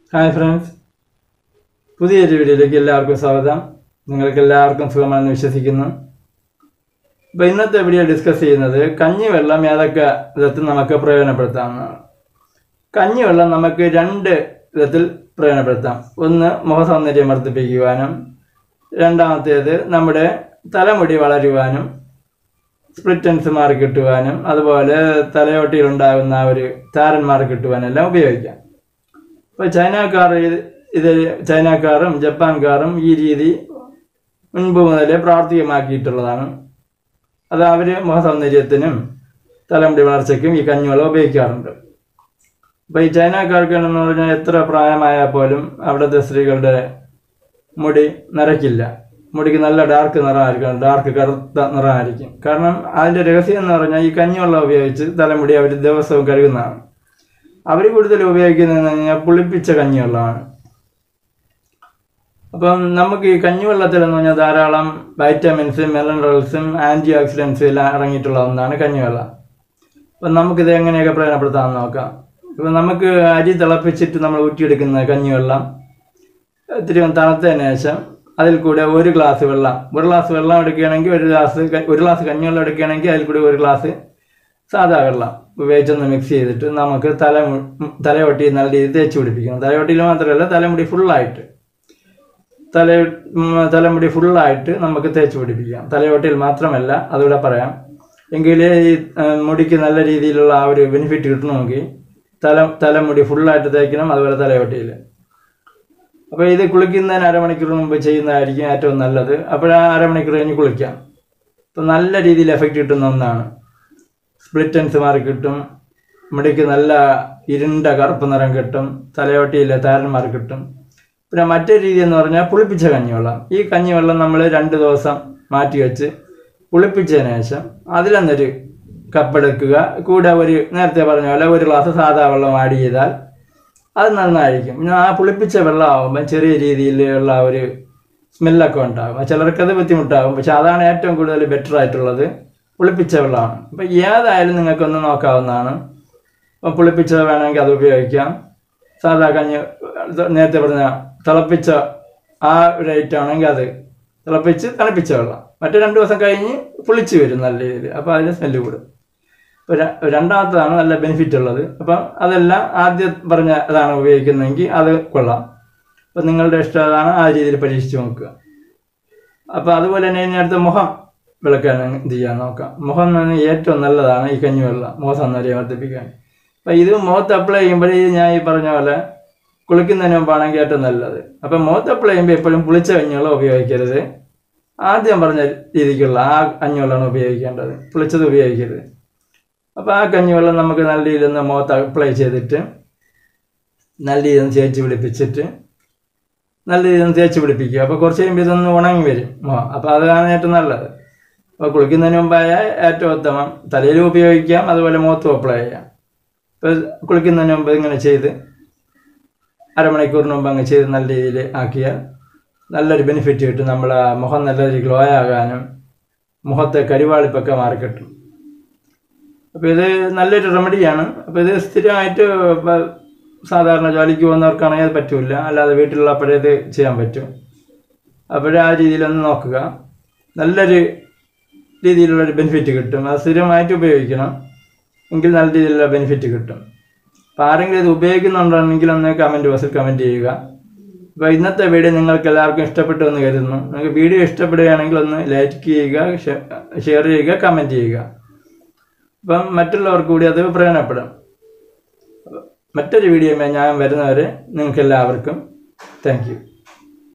hi friends പുതിയൊരു വീഡിയോയിലേക്ക് എല്ലാവർക്കും സ്വാഗതം നിങ്ങൾക്ക് എല്ലാവർക്കും സുഖമാണെന്ന് വിശ്വസിക്കുന്നു അപ്പോൾ ഇന്നത്തെ വീഡിയോ ഡിസ്കസ് ചെയ്യുന്നത് കഞ്ഞിവെള്ളം ഏതൊക്കെ വിധത്തിൽ നമുക്ക് പ്രയോജനപ്പെടുത്താമെന്നാണ് കഞ്ഞിവെള്ളം നമുക്ക് രണ്ട് വിധത്തിൽ പ്രയോജനപ്പെടുത്താം ഒന്ന് മുഖസൗന്ദര്യം വർദ്ധിപ്പിക്കുവാനും രണ്ടാമത്തേത് നമ്മുടെ തലമുടി വളരുവാനും സ്പ്ലിറ്റൻസ് മാറി കിട്ടുവാനും അതുപോലെ തലയോട്ടിയിലുണ്ടാകുന്ന ആ ഒരു താരന്മാർ കിട്ടുവാനും എല്ലാം ഉപയോഗിക്കാം ഇപ്പോൾ ചൈനക്കാർ ഇത് ഇത് ചൈനക്കാരും ജപ്പാൻകാരും ഈ രീതി മുൻപ് മുതലേ പ്രാവർത്തികമാക്കിയിട്ടുള്ളതാണ് അത് അവർ മുഖസൗന്ദര്യത്തിനും തലമുടി വളർച്ചയ്ക്കും ഈ കഞ്ഞിവെള്ളം ഉപയോഗിക്കാറുണ്ട് അപ്പോൾ ഈ ചൈനക്കാർക്കാണെന്ന് പറഞ്ഞാൽ എത്ര പ്രായമായാൽ പോലും അവിടുത്തെ സ്ത്രീകളുടെ മുടി നരയ്ക്കില്ല മുടിക്ക് നല്ല ഡാർക്ക് നിറമായിരിക്കും ഡാർക്ക് കറുത്ത നിറമായിരിക്കും കാരണം അതിൻ്റെ രഹസ്യം എന്ന് പറഞ്ഞാൽ ഈ കഞ്ഞിവെള്ളം ഉപയോഗിച്ച് തലമുടി അവർ ദിവസവും കഴുകുന്നതാണ് അവർ കൂടുതൽ ഉപയോഗിക്കുന്നതെന്ന് പറഞ്ഞാൽ പുളിപ്പിച്ച കഞ്ഞിവെള്ളമാണ് അപ്പം നമുക്ക് ഈ കഞ്ഞിവെള്ളത്തിൽ എന്ന് പറഞ്ഞാൽ ധാരാളം വൈറ്റമിൻസും മിനറൽസും ആൻറ്റി ഓക്സിഡൻസും എല്ലാം അടങ്ങിയിട്ടുള്ള ഒന്നാണ് കഞ്ഞിവെള്ളം അപ്പം നമുക്കിത് എങ്ങനെയൊക്കെ പ്രയോജനപ്പെടുത്താമെന്ന് നോക്കാം ഇപ്പം നമുക്ക് അരി തിളപ്പിച്ചിട്ട് നമ്മൾ ഊറ്റിയെടുക്കുന്ന കഞ്ഞിവെള്ളം ഇത്തിരി ഒന്ന് തണുത്തതിന് ശേഷം അതിൽ കൂടെ ഒരു ഗ്ലാസ് വെള്ളം ഒരു ഗ്ലാസ് വെള്ളം എടുക്കുകയാണെങ്കിൽ ഒരു ഗ്ലാസ് ക- ഒരു ഗ്ലാസ് കഞ്ഞിവെള്ളം എടുക്കുകയാണെങ്കിൽ അതിൽ കൂടി ഒരു ഗ്ലാസ് സാധാ വെള്ളം ഉപയോഗിച്ചൊന്ന് മിക്സ് ചെയ്തിട്ട് നമുക്ക് തല മു- തലയൊട്ടി നല്ല രീതിയിൽ തേച്ച് പിടിപ്പിക്കണം തലയൊട്ടിയിൽ മാത്രമല്ല തലമുടി ഫുള്ളായിട്ട് തല ഉം, തലമുടി ഫുള്ളായിട്ട് നമുക്ക് തേച്ച് പിടിപ്പിക്കാം തലയോട്ടിയിൽ മാത്രമല്ല അതുകൂടെ പറയാം എങ്കിലേ ഈ ആ, മുടിക്ക് നല്ല രീതിയിലുള്ള ആ ഒരു ബെനിഫിറ്റ് കിട്ടണമെങ്കിൽ തല തലമുടി ഫുള്ളായിട്ട് തേക്കണം അതുപോലെ തലയോട്ടിയിൽ അപ്പോൾ ഇത് കുളിക്കുന്നതിന് അരമണിക്കൂർ മുമ്പ് ചെയ്യുന്നതായിരിക്കും ഏറ്റവും നല്ലത് അപ്പോൾ ആ അരമണിക്കൂർ കഴിഞ്ഞ് കുളിക്കാം അപ്പോൾ നല്ല രീതിയിൽ എഫക്റ്റ് കിട്ടുന്ന ഒന്നാണ് സ്പ്ലിറ്റൻസ് മാറി കിട്ടും മുടിക്ക് നല്ല ഇരുണ്ട കറുപ്പ് നിറം കിട്ടും തലയോട്ടിയിലെ താരന്മാർ കിട്ടും പിന്നെ മറ്റൊരു രീതി എന്ന് പറഞ്ഞാൽ പുളിപ്പിച്ച കഞ്ഞിവെള്ളം ഈ കഞ്ഞിവെള്ളം നമ്മൾ രണ്ട് ദിവസം മാറ്റി വെച്ച് പുളിപ്പിച്ചതിന് ശേഷം അതിലൊന്നൊരു കപ്പെടുക്കുക കൂടെ ഒരു നേരത്തെ പറഞ്ഞ പോലെ ഒരു ഗ്ലാസ് സാധാ വെള്ളം ആഡ് ചെയ്താൽ അത് നന്നായിരിക്കും പിന്നെ ആ പുളിപ്പിച്ച വെള്ളമാകുമ്പോൾ ചെറിയ രീതിയിലുള്ള ഒരു സ്മെല്ലൊക്കെ ഉണ്ടാകും ചിലർക്കത് ബുദ്ധിമുട്ടാകും പക്ഷെ അതാണ് ഏറ്റവും കൂടുതൽ ബെറ്റർ ആയിട്ടുള്ളത് പുളിപ്പിച്ച വെള്ളമാണ് അപ്പം ഏതായാലും നിങ്ങൾക്കൊന്ന് നോക്കാവുന്നതാണ് അപ്പം പുളിപ്പിച്ചത് വേണമെങ്കിൽ അത് ഉപയോഗിക്കാം സാധാ കഞ്ഞി ഇത് നേരത്തെ പറഞ്ഞ തിളപ്പിച്ച ആ ഒരു ഐറ്റം ആണെങ്കിൽ അത് തിളപ്പിച്ച് തണുപ്പിച്ച വെള്ളം മറ്റേ രണ്ട് ദിവസം കഴിഞ്ഞ് പുളിച്ച് വരും നല്ല രീതിയിൽ അപ്പോൾ അതിന് സ്മെല്ല് കൂടും ഇപ്പോൾ ര- രണ്ടാമത്തതാണ് നല്ല ബെനിഫിറ്റ് ഉള്ളത് അപ്പം അതെല്ലാം ആദ്യം പറഞ്ഞ അതാണ് ഉപയോഗിക്കുന്നതെങ്കിൽ അത് കൊള്ളാം അപ്പം നിങ്ങളുടെ ഇഷ്ടം അതാണ് ആ രീതിയിൽ പരീക്ഷിച്ച് നോക്കുക അപ്പോൾ അതുപോലെ തന്നെ ഇനി അടുത്ത മുഖം വിളക്കാൻ എന്ത് ചെയ്യാൻ നോക്കാം മുഖം എന്ന് പറഞ്ഞാൽ ഏറ്റവും നല്ലതാണ് ഈ കഞ്ഞിവെള്ളം മുഖസൗന്ദര്യം വർദ്ധിപ്പിക്കാൻ അപ്പം ഇത് മുഖത്ത് അപ്ലൈ ചെയ്യുമ്പോഴേ ഞാൻ ഈ പറഞ്ഞ പോലെ കുളിക്കുന്നതിന് മുമ്പാണെങ്കിൽ ഏറ്റവും നല്ലത് അപ്പം മുഖത്ത് അപ്ലൈ ചെയ്യുമ്പോൾ എപ്പോഴും പുളിച്ച കഞ്ഞിവെള്ളം ഉപയോഗിക്കരുത് ആദ്യം പറഞ്ഞ രീതിക്കുള്ള ആ കഞ്ഞിവെള്ളമാണ് ഉപയോഗിക്കേണ്ടത് പുളിച്ചത് ഉപയോഗിക്കരുത് അപ്പോൾ ആ കഞ്ഞിവെള്ളം നമുക്ക് നല്ല രീതിയിൽ ഒന്ന് മുഖത്ത് അപ്ലൈ ചെയ്തിട്ട് നല്ല രീതിയിൽ ഒന്ന് തേച്ച് പിടിപ്പിച്ചിട്ട് നല്ല രീതിയിൽ ഒന്ന് തേച്ച് പിടിപ്പിക്കുക അപ്പോൾ കുറച്ച് കഴിയുമ്പോൾ ഇതൊന്ന് ഉണങ്ങി വരും മുഖം അപ്പോൾ അതാണ് ഏറ്റവും നല്ലത് അപ്പോൾ കുളിക്കുന്നതിന് മുമ്പായ ഏറ്റവും ഉത്തമം തലയിലും ഉപയോഗിക്കാം അതുപോലെ മുഖത്തും അപ്ലൈ ചെയ്യാം ഇപ്പോൾ കുളിക്കുന്നതിന് മുമ്പ് ഇങ്ങനെ ചെയ്ത് അരമണിക്കൂറിന് മുമ്പ് അങ്ങ് ചെയ്ത് നല്ല രീതിയിൽ ആക്കിയാൽ നല്ലൊരു ബെനിഫിറ്റ് കിട്ടും നമ്മളെ മുഖം നല്ല രീതിയിൽ ഗ്ലോ ആകാനും മുഖത്തെ കരിവാളിപ്പൊക്കെ മാറിക്കിട്ടും അപ്പോൾ ഇത് നല്ലൊരു റെമഡിയാണ് അപ്പോൾ ഇത് സ്ഥിരമായിട്ട് ഇപ്പം സാധാരണ ജോലിക്ക് പോകുന്നവർക്കാണെങ്കിൽ അത് പറ്റില്ല അല്ലാതെ വീട്ടിലുള്ളപ്പോഴേ ഇത് ചെയ്യാൻ പറ്റും അപ്പോഴേ ആ രീതിയിലൊന്ന് നോക്കുക നല്ലൊരു രീതിയിലുള്ളൊരു ബെനിഫിറ്റ് കിട്ടും അത് സ്ഥിരമായിട്ട് ഉപയോഗിക്കണം എങ്കിൽ നല്ല രീതിയിലുള്ള ബെനിഫിറ്റ് കിട്ടും അപ്പോൾ ആരെങ്കിലും ഇത് ഉപയോഗിക്കുന്നുണ്ടെങ്കിൽ ഒന്ന് കമൻറ്റ് ബോക്സിൽ കമൻറ്റ് ചെയ്യുക അപ്പോൾ ഇന്നത്തെ വീഡിയോ നിങ്ങൾക്ക് എല്ലാവർക്കും ഇഷ്ടപ്പെട്ടു എന്ന് കരുതുന്നു നിങ്ങൾക്ക് വീഡിയോ ഇഷ്ടപ്പെടുകയാണെങ്കിൽ ഒന്ന് ലൈക്ക് ചെയ്യുക ഷെയർ ചെയ്യുക കമൻറ്റ് ചെയ്യുക അപ്പം മറ്റുള്ളവർക്ക് കൂടി അത് പ്രയോജനപ്പെടും മറ്റൊരു വീഡിയോ ഞാൻ വരുന്നവരെ നിങ്ങൾക്ക് എല്ലാവർക്കും താങ്ക് യു